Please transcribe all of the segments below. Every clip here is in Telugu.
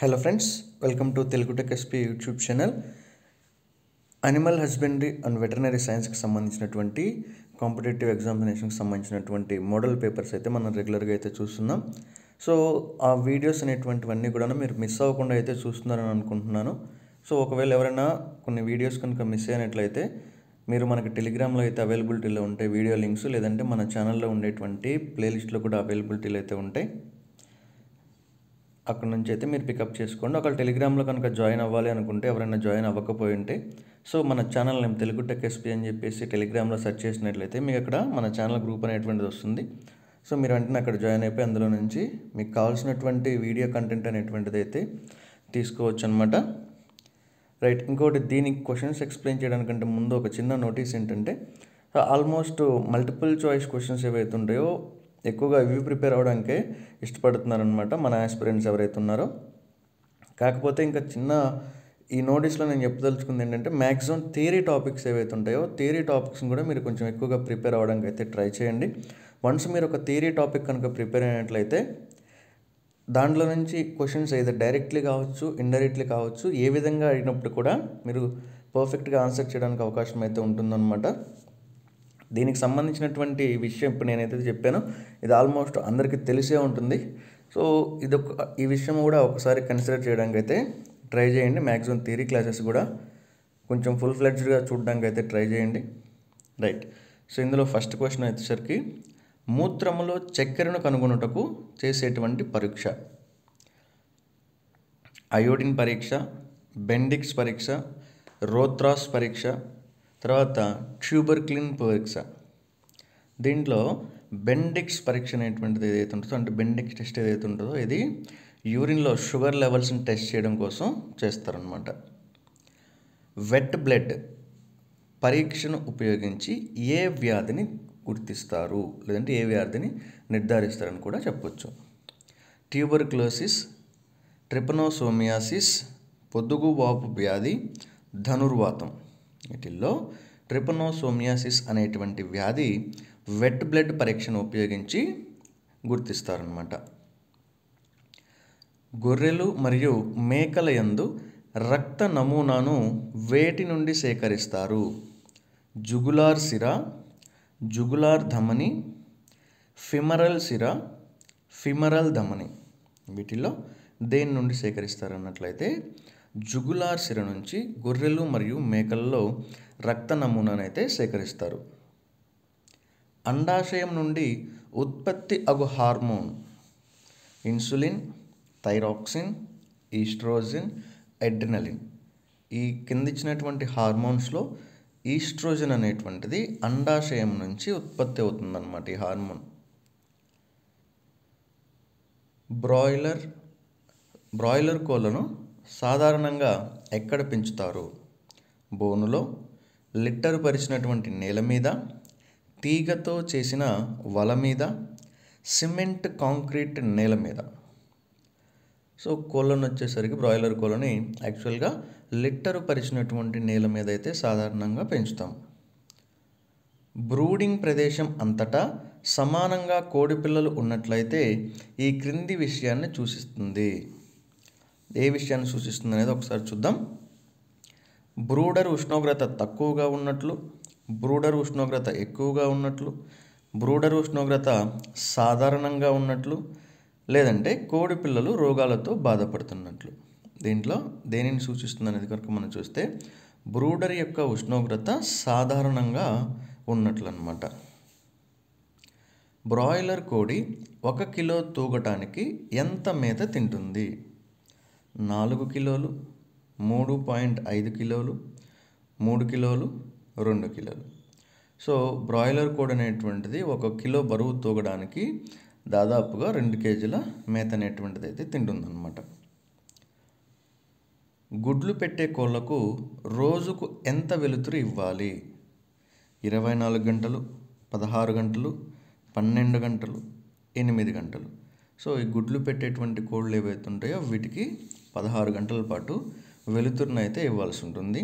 hello friends welcome to Telugu tech SP YouTube channel animal husbandry and veterinary సైన్స్కి సంబంధించినటువంటి కాంపిటేటివ్ ఎగ్జామినేషన్కి సంబంధించినటువంటి మోడల్ పేపర్స్ అయితే మనం రెగ్యులర్గా అయితే చూస్తున్నాం సో ఆ వీడియోస్ అనేటువంటివన్నీ కూడా మీరు మిస్ అవ్వకుండా అయితే చూస్తున్నారని అనుకుంటున్నాను సో ఒకవేళ ఎవరైనా కొన్ని వీడియోస్ కనుక మిస్ అయినట్లయితే మీరు మనకి టెలిగ్రామ్లో అయితే అవైలబిలిటీలో ఉంటాయి వీడియో లింక్స్ లేదంటే మన ఛానల్లో ఉండేటువంటి ప్లేలిస్ట్లో కూడా అవైలబిలిటీలో అయితే ఉంటాయి అక్కడ నుంచి అయితే మీరు పికప్ చేసుకోండి ఒకవేళ టెలిగ్రామ్లో కనుక జాయిన్ అవ్వాలి అనుకుంటే ఎవరైనా జాయిన్ అవ్వకపోయి ఉంటే సో మన channel name Telugu tech SP అని చెప్పేసి టెలిగ్రామ్లో సెర్చ్ చేసినట్లయితే మీకు అక్కడ మన ఛానల్ గ్రూప్ అనేటువంటిది వస్తుంది సో మీరు వెంటనే అక్కడ జాయిన్ అయిపోయి అందులో నుంచి మీకు కావాల్సినటువంటి వీడియో కంటెంట్ అనేటువంటిది అయితే తీసుకోవచ్చు అనమాట రైట్ ఇంకోటి దీనికి క్వశ్చన్స్ ఎక్స్ప్లెయిన్ చేయడానికంటే ముందు ఒక చిన్న నోటీస్ ఏంటంటే ఆల్మోస్ట్ మల్టిపుల్ చాయిస్ క్వశ్చన్స్ ఏవైతే ఉంటాయో ఎక్కువగా ఇవి ప్రిపేర్ అవ్వడానికే ఇష్టపడుతున్నారనమాట మన ఆస్పిరెంట్స్ ఎవరైతే ఉన్నారో కాకపోతే ఇంకా చిన్న ఈ నోటీస్లో నేను చెప్పదలుచుకుంది ఏంటంటే మ్యాక్సిమం థియరీ టాపిక్స్ ఏవైతే ఉంటాయో థియరీ టాపిక్స్ని కూడా మీరు కొంచెం ఎక్కువగా ప్రిపేర్ అవ్వడానికి అయితే ట్రై చేయండి వన్స్ మీరు ఒక థియరీ టాపిక్ కనుక ప్రిపేర్ అయినట్లయితే దాంట్లో నుంచి క్వశ్చన్స్ ఏదో డైరెక్ట్లీ కావచ్చు ఇండైరెక్ట్లీ కావచ్చు ఏ విధంగా అడిగినప్పుడు కూడా మీరు పర్ఫెక్ట్గా ఆన్సర్ చేయడానికి అవకాశం అయితే ఉంటుందన్నమాట దీనికి సంబంధించినటువంటి విషయం ఇప్పుడు నేనైతే చెప్పానో ఇది ఆల్మోస్ట్ అందరికీ తెలిసే ఉంటుంది సో ఇది ఒక ఈ విషయం కూడా ఒకసారి కన్సిడర్ చేయడానికి అయితే ట్రై చేయండి మ్యాక్సిమం థియరీ క్లాసెస్ కూడా కొంచెం ఫుల్ ఫ్లెడ్జ్డ్గా చూడడానికి అయితే ట్రై చేయండి రైట్ సో ఇందులో ఫస్ట్ క్వశ్చన్ వచ్చేసరికి మూత్రములో చక్కెరను కనుగొనుటకు చేసేటువంటి పరీక్ష అయోడిన్ పరీక్ష బెండిక్స్ పరీక్ష రోత్రాస్ పరీక్ష తర్వాత ట్యూబర్క్లిన్ పరీక్ష దీంట్లో బెండిక్స్ పరీక్ష అనేటువంటిది ఏదైతే ఉంటుందో అంటే బెండిక్స్ టెస్ట్ ఏదైతే ఉంటుందో ఇది యూరిన్లో షుగర్ లెవెల్స్ని టెస్ట్ చేయడం కోసం చేస్తారనమాట వెట్ బ్లడ్ పరీక్షను ఉపయోగించి ఏ వ్యాధిని గుర్తిస్తారు లేదంటే ఏ వ్యాధిని నిర్ధారిస్తారని కూడా చెప్పొచ్చు ట్యూబర్క్లోసిస్ ట్రిపనోసోమియాసిస్ పొద్దుగువాపు వ్యాధి ధనుర్వాతం వీటిల్లో ట్రిపనోసోమియాసిస్ అనేటువంటి వ్యాధి వెట్ బ్లడ్ పరీక్షను ఉపయోగించి గుర్తిస్తారనమాట గొర్రెలు మరియు మేకల యందు రక్త నమూనాను వేటి నుండి సేకరిస్తారు జుగులార్ సిర జుగులార్ ధమని ఫిమరల్ సిర ఫిమరల్ ధమని వీటిలో దేని నుండి సేకరిస్తారు అన్నట్లయితే జుగులార్ సిర నుంచి గొర్రెలు మరియు మేకల్లో రక్త నమూనాను అయితే సేకరిస్తారు అండాశయం నుండి ఉత్పత్తి అగు hormone insulin thyroxine estrogen adrenaline ఈ కింద ఇచ్చినటువంటి హార్మోన్స్లో ఈస్ట్రోజన్ అనేటువంటిది అండాశయం నుంచి ఉత్పత్తి అవుతుందన్నమాట ఈ హార్మోన్ బ్రాయిలర్ బ్రాయిలర్ కోళ్ళను సాధారణంగా ఎక్కడ పెంచుతారు బోనులో లిట్టరు పరిచినటువంటి నేల మీద తీగతో చేసిన వల మీద సిమెంట్ కాంక్రీట్ నేల మీద సో కోళ్ళను వచ్చేసరికి బ్రాయిలర్ కోళ్ళని యాక్చువల్గా లిట్టరు పరిచినటువంటి నేల మీద అయితే సాధారణంగా పెంచుతాం బ్రూడింగ్ ప్రదేశం అంతటా సమానంగా కోడి పిల్లలు ఉన్నట్లయితే ఈ క్రింది విషయాన్ని సూచిస్తుంది ఏ విషయాన్ని సూచిస్తుంది అనేది ఒకసారి చూద్దాం బ్రూడర్ ఉష్ణోగ్రత తక్కువగా ఉన్నట్లు బ్రూడర్ ఉష్ణోగ్రత ఎక్కువగా ఉన్నట్లు బ్రూడర్ ఉష్ణోగ్రత సాధారణంగా ఉన్నట్లు లేదంటే కోడి పిల్లలు రోగాలతో బాధపడుతున్నట్లు దీంట్లో దేనిని సూచిస్తుంది అనేది కనుక మనం చూస్తే బ్రూడర్ యొక్క ఉష్ణోగ్రత సాధారణంగా ఉన్నట్లు అనమాట బ్రాయిలర్ కోడి ఒక కిలో తూగటానికి ఎంత మేత తింటుంది నాలుగు కిలోలు మూడు పాయింట్ ఐదు కిలోలు మూడు కిలోలు రెండు కిలోలు సో బ్రాయిలర్ కోడ్ అనేటువంటిది ఒక కిలో బరువు తూగడానికి దాదాపుగా రెండు కేజీల మేత అనేటువంటిది అయితే తింటుందన్నమాట గుడ్లు పెట్టే కోళ్ళకు రోజుకు ఎంత వెలుతురు ఇవ్వాలి ఇరవై నాలుగు గంటలు పదహారు గంటలు పన్నెండు గంటలు ఎనిమిది గంటలు సో ఈ గుడ్లు పెట్టేటువంటి కోళ్ళు ఏవైతే ఉంటాయో వీటికి పదహారు గంటల పాటు వెలుతురును అయితే ఇవ్వాల్సి ఉంటుంది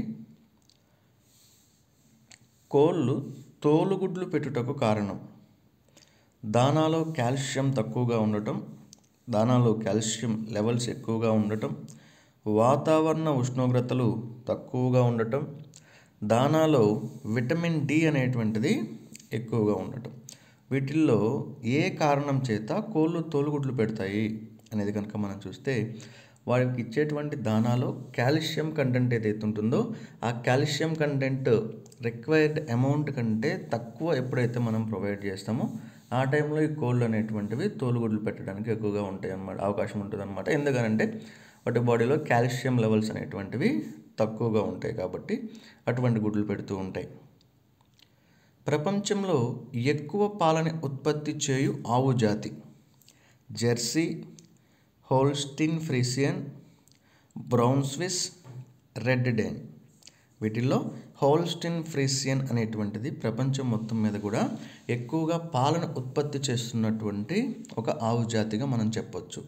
కోళ్ళు తోలుగుడ్లు పెట్టుటకు కారణం దానాలో కాల్షియం తక్కువగా ఉండటం దానాలో కాల్షియం లెవెల్స్ ఎక్కువగా ఉండటం వాతావరణ ఉష్ణోగ్రతలు తక్కువగా ఉండటం దానాలో విటమిన్ డి అనేటువంటిది ఎక్కువగా ఉండటం వీటిల్లో ఏ కారణం చేత కోళ్ళు తోలుగుడ్లు పెడతాయి అనేది కనుక మనం చూస్తే వారికి ఇచ్చేటువంటి దానాలో కాల్షియం కంటెంట్ ఏదైతే ఉంటుందో ఆ కాల్షియం కంటెంట్ రిక్వైర్డ్ అమౌంట్ కంటే తక్కువ ఎప్పుడైతే మనం ప్రొవైడ్ చేస్తామో ఆ టైంలో ఈ కోళ్ళు అనేటువంటివి తోలుగుడ్లు పెట్టడానికి ఎక్కువగా ఉంటాయి అన్నమాట అవకాశం ఉంటుంది అనమాట ఎందుకనంటే వాటి బాడీలో కాల్షియం లెవెల్స్ అనేటువంటివి తక్కువగా ఉంటాయి కాబట్టి అటువంటి గుడ్లు పెడుతూ ఉంటాయి ప్రపంచంలో ఎక్కువ పాలని ఉత్పత్తి చేయు ఆవు జాతి Jersey Holstein Friesian Brown Swiss Red Dane వీటిల్లో హోల్స్టిన్ ఫ్రీసియన్ అనేటువంటిది ప్రపంచం మొత్తం మీద కూడా ఎక్కువగా పాలను ఉత్పత్తి చేస్తున్నటువంటి ఒక ఆవు జాతిగా మనం చెప్పొచ్చు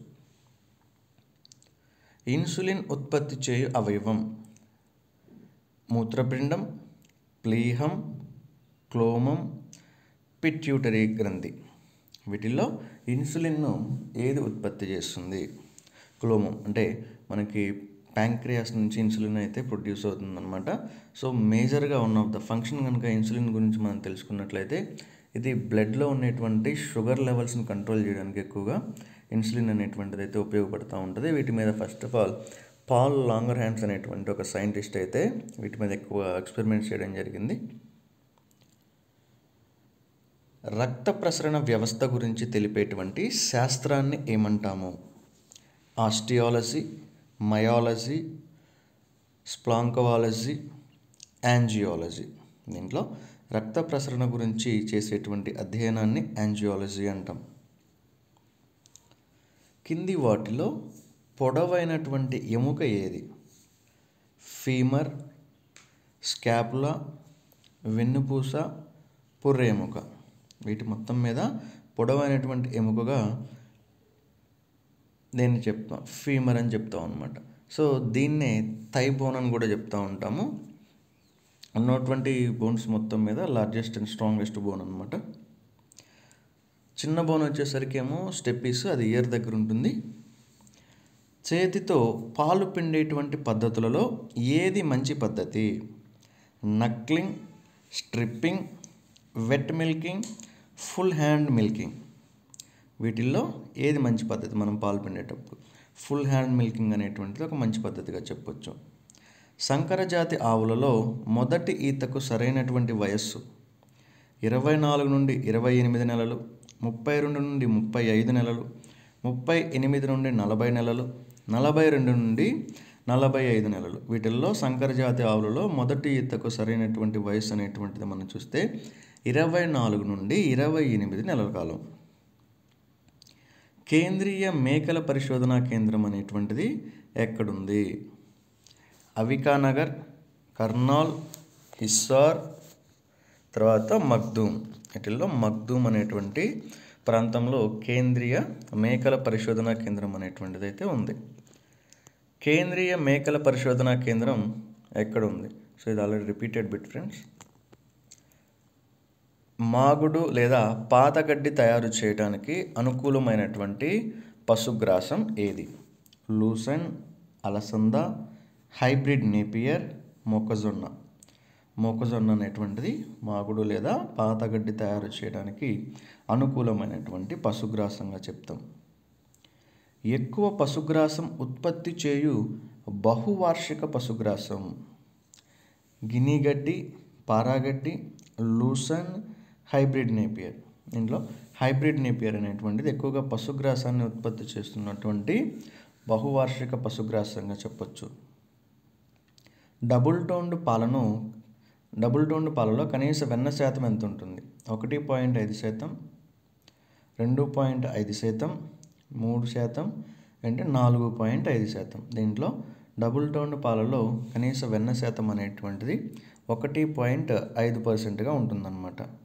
ఇన్సులిన్ ఉత్పత్తి చేయు అవయవం మూత్రపిండం ప్లీహం క్లోమం పిట్యూటరీ గ్రంథి వీటిల్లో ఇన్సులిన్ను ఏది ఉత్పత్తి చేస్తుంది క్లోమం అంటే మనకి ప్యాంక్రియాస్ నుంచి ఇన్సులిన్ అయితే ప్రొడ్యూస్ అవుతుందన్నమాట సో మేజర్గా వన్ ఆఫ్ ద ఫంక్షన్ కనుక ఇన్సులిన్ గురించి మనం తెలుసుకున్నట్లయితే ఇది బ్లడ్లో ఉన్నటువంటి షుగర్ లెవెల్స్ని కంట్రోల్ చేయడానికి ఎక్కువగా ఇన్సులిన్ అనేటువంటిది అయితే ఉపయోగపడుతూ ఉంటుంది వీటి మీద first of all Paul Langerhans అనేటువంటి ఒక సైంటిస్ట్ అయితే వీటి మీద ఎక్కువ ఎక్స్పెరిమెంట్స్ చేయడం జరిగింది రక్త ప్రసరణ వ్యవస్థ గురించి తెలిపేటువంటి శాస్త్రాన్ని ఏమంటాము ఆస్టియాలజీ మయాలజీ స్ప్లాంకవాలజీ యాంజియాలజీ దీంట్లో రక్త ప్రసరణ గురించి చేసేటువంటి అధ్యయనాన్ని యాంజియాలజీ అంటాం కింది వాటిలో పొడవైనటువంటి ఎముక ఏది ఫీమర్ స్కాపులా వెన్నుపూస పుర్రె ఎముక వీటి మొత్తం మీద పొడవైనటువంటి ఎముకగా దీన్ని చెప్తాం ఫీమర్ అని చెప్తాం అనమాట సో దీన్నే థై బోన్ అని కూడా చెప్తూ ఉంటాము ఉన్నటువంటి బోన్స్ మొత్తం మీద లార్జెస్ట్ అండ్ స్ట్రాంగెస్ట్ బోన్ అనమాట చిన్న బోన్ వచ్చేసరికి ఏమో స్టెప్పీస్ అది ఇయర్ దగ్గర ఉంటుంది చేతితో పాలు పిండేటువంటి పద్ధతులలో ఏది మంచి పద్ధతి knuckling stripping wet milking full hand milking వీటిల్లో ఏది మంచి పద్ధతి మనం పాలు పిండేటప్పుడు ఫుల్ హ్యాండ్ మిల్కింగ్ అనేటువంటిది ఒక మంచి పద్ధతిగా చెప్పొచ్చు సంకరజాతి ఆవులలో మొదటి ఈతకు సరైనటువంటి వయస్సు ఇరవై నాలుగు నుండి ఇరవై ఎనిమిది నెలలు ముప్పై రెండు నుండి ముప్పై ఐదు నెలలు ముప్పై ఎనిమిది నుండి నలభై నెలలు నలభై రెండు నుండి నలభై ఐదు నెలలు వీటిల్లో సంకరజాతి ఆవులలో మొదటి ఈతకు సరైనటువంటి వయస్సు అనేటువంటిది మనం చూస్తే ఇరవై నాలుగు నుండి ఇరవై ఎనిమిది నెలల కాలం కేంద్రీయ మేకల పరిశోధనా కేంద్రం అనేటువంటిది ఎక్కడుంది అవికానగర్ కర్నాల్ హిస్సార్ తర్వాత మగ్దూమ్ వీటిల్లో మగ్దూమ్ అనేటువంటి ప్రాంతంలో కేంద్రీయ మేకల పరిశోధనా కేంద్రం అనేటువంటిది అయితే ఉంది కేంద్రీయ మేకల పరిశోధనా కేంద్రం ఎక్కడ ఉంది సో ఇది ఆల్రెడీ రిపీటెడ్ బిట్ ఫ్రెండ్స్ మాగుడు లేదా పాతగడ్డి తయారు చేయడానికి అనుకూలమైనటువంటి పశుగ్రాసం ఏది లూసన్ అలసంద హైబ్రిడ్ నేపియర్ మొక్కజొన్న మొక్కజొన్న అనేటువంటిది మాగుడు లేదా పాతగడ్డి తయారు చేయడానికి అనుకూలమైనటువంటి పశుగ్రాసంగా చెప్తాం ఎక్కువ పశుగ్రాసం ఉత్పత్తి చేయు బహువార్షిక పశుగ్రాసం గినిగడ్డి పారాగడ్డి లూసన్ హైబ్రిడ్ నేపియర్ దీంట్లో హైబ్రిడ్ నేపియర్ అనేటువంటిది ఎక్కువగా పశుగ్రాసాన్ని ఉత్పత్తి చేస్తున్నటువంటి బహువార్షిక పశుగ్రాసంగా చెప్పొచ్చు డబుల్ టోన్డ్ పాలను డబుల్ టోన్డ్ పాలలో కనీస వెన్న శాతం ఎంత ఉంటుంది ఒకటి పాయింట్ ఐదు శాతం రెండు పాయింట్ ఐదు శాతం మూడు శాతం అంటే నాలుగు పాయింట్ ఐదు శాతం దీంట్లో డబుల్ టోన్డ్ పాలలో కనీస వెన్న శాతం అనేటువంటిది ఒకటి పాయింట్ ఐదు పర్సెంట్గా ఉంటుందన్నమాట